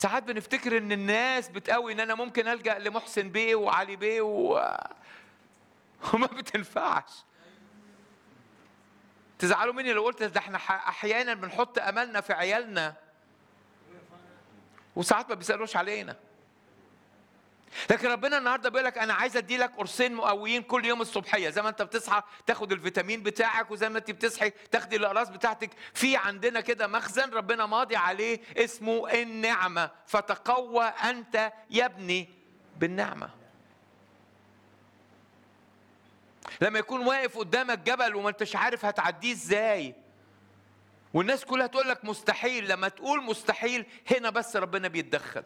ساعات بنفتكر ان الناس بتقوي ان انا ممكن الجا لمحسن بيه وعلي بيه و... وما بتنفعش تزعلوا مني لو قلت ده احنا ح- احيانا بنحط املنا في عيالنا وساعات ما بيسالوش علينا لكن ربنا النهارده بيقول لك انا عايز ادي لك قرصين مقويين كل يوم الصبحيه زي ما انت بتصحى تاخد الفيتامين بتاعك وزي ما انت بتصحي تاخدي الاقراص بتاعتك في عندنا كده مخزن ربنا ماضي عليه اسمه النعمه فتقوى انت يا ابني بالنعمه لما يكون واقف قدامك جبل وما انتش عارف هتعديه ازاي والناس كلها تقول لك مستحيل لما تقول مستحيل هنا بس ربنا بيتدخل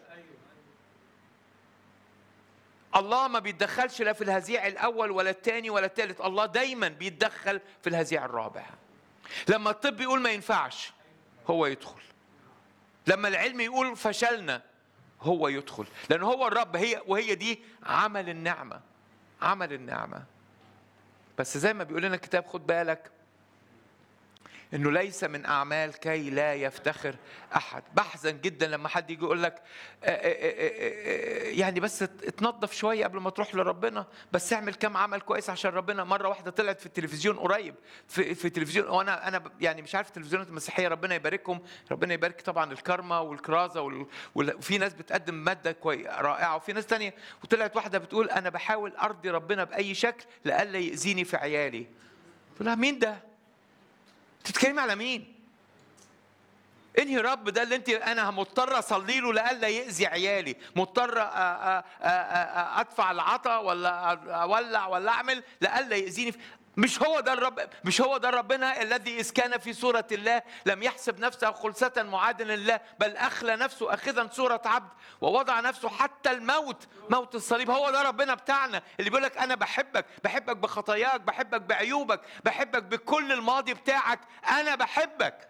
الله ما بيتدخلش لا في الهزيع الاول ولا الثاني ولا الثالث الله دايما بيتدخل في الهزيع الرابع لما الطب يقول ما ينفعش هو يدخل لما العلم يقول فشلنا هو يدخل لان هو الرب هي وهي دي عمل النعمه عمل النعمه بس زي ما بيقول لنا الكتاب خد بالك انه ليس من اعمال كي لا يفتخر احد بحزن جدا لما حد يجي يقول لك آه، آه، آه، آه، يعني بس اتنظف شويه قبل ما تروح لربنا بس اعمل كام عمل كويس عشان ربنا مره واحده طلعت في التلفزيون قريب في في التلفزيون وانا انا ب- يعني مش عارف التلفزيونات المسيحيه ربنا يباركهم ربنا يبارك طبعا الكارما والكرازه وال- وال- وفي ناس بتقدم ماده كوي رائعه وفي ناس تانية وطلعت واحده بتقول انا بحاول ارضي ربنا باي شكل لئلا ياذيني في عيالي قلت لها مين ده تتكلمي على مين؟ انهي رب ده اللي انت انا مضطر اصلي له لئلا ياذي عيالي، مضطر أ- أ- أ- أ- ادفع العطا ولا اولع ولا اعمل لئلا ياذيني مش هو ده الرب مش هو ده ربنا الذي اذ كان في صوره الله لم يحسب نفسه خلسة معادلا لله بل اخلى نفسه اخذا صوره عبد ووضع نفسه حتى الموت موت الصليب هو ده ربنا بتاعنا اللي بيقول لك انا بحبك بحبك بخطاياك بحبك بعيوبك بحبك بكل الماضي بتاعك انا بحبك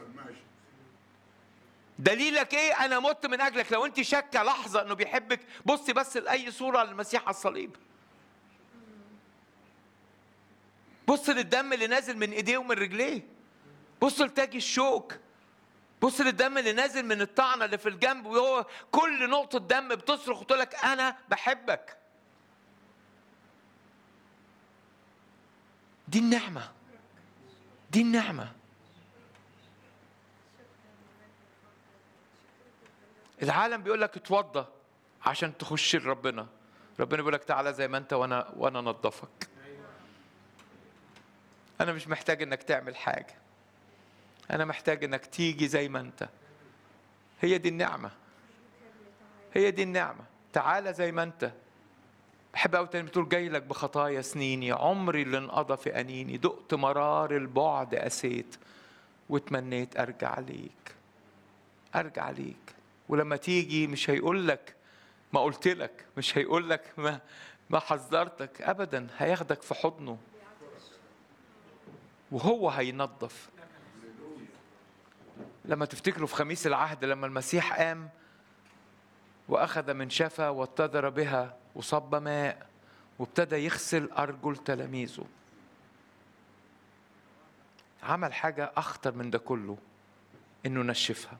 دليلك ايه انا مت من اجلك لو انت شاكه لحظه انه بيحبك بصي بس لاي صوره للمسيح على الصليب بص للدم اللي نازل من ايديه ومن رجليه بص لتاج الشوك بص للدم اللي نازل من الطعنه اللي في الجنب وهو كل نقطه دم بتصرخ وتقول لك انا بحبك دي النعمه دي النعمه العالم بيقول لك اتوضى عشان تخش لربنا ربنا بيقول لك تعالى زي ما انت وانا وانا انضفك انا مش محتاج انك تعمل حاجه انا محتاج انك تيجي زي ما انت هي دي النعمه هي دي النعمه تعالى زي ما انت بحب قوي تاني بتقول جاي لك بخطايا سنيني عمري اللي انقضى في انيني دقت مرار البعد قسيت وتمنيت ارجع ليك ارجع ليك ولما تيجي مش هيقول لك ما قلت لك مش هيقول لك ما ما حذرتك ابدا هياخدك في حضنه وهو هينظف لما تفتكروا في خميس العهد لما المسيح قام واخذ من شفا واتذر بها وصب ماء وابتدى يغسل ارجل تلاميذه عمل حاجه اخطر من ده كله انه نشفها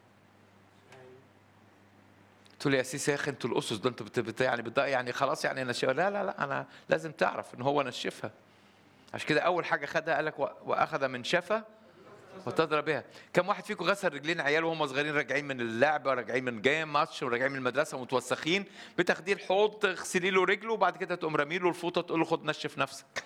قلت له يا سيسي يا اخي انتوا الاسس ده انتوا بت- بت- يعني بت- يعني خلاص يعني نشفها لا لا لا انا لازم تعرف ان هو نشفها عشان كده اول حاجه خدها قال لك و- واخذ من شفا وتضرب بها كم واحد فيكم غسل رجلين عياله وهم صغيرين راجعين من اللعبه راجعين من جاي ماتش وراجعين من المدرسه متوسخين بتاخديه الحوض تغسلي له رجله وبعد كده تقوم رامي له الفوطه تقول له خد نشف نفسك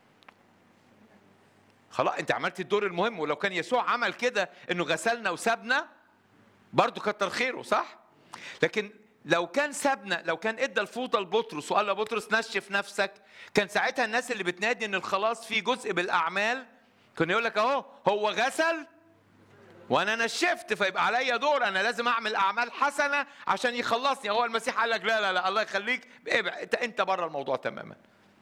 خلاص انت عملت الدور المهم ولو كان يسوع عمل كده انه غسلنا وسابنا برضه كتر خيره صح لكن لو كان سابنا لو كان ادى الفوطه لبطرس وقال له يا بطرس نشف نفسك كان ساعتها الناس اللي بتنادي ان الخلاص فيه جزء بالاعمال كان يقول لك اهو هو غسل وانا نشفت فيبقى عليا دور انا لازم اعمل اعمال حسنه عشان يخلصني هو المسيح قال لك لا لا لا الله يخليك ابعد انت انت بره الموضوع تماما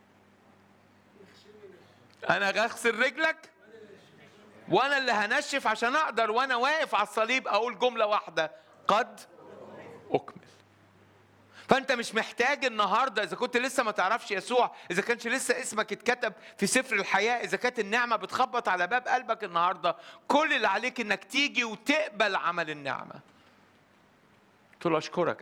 انا اغسل رجلك وانا اللي هنشف عشان اقدر وانا واقف على الصليب اقول جمله واحده قد اكمل فانت مش محتاج النهارده اذا كنت لسه ما تعرفش يسوع اذا كانش لسه اسمك اتكتب في سفر الحياه اذا كانت النعمه بتخبط على باب قلبك النهارده كل اللي عليك انك تيجي وتقبل عمل النعمه قلت له اشكرك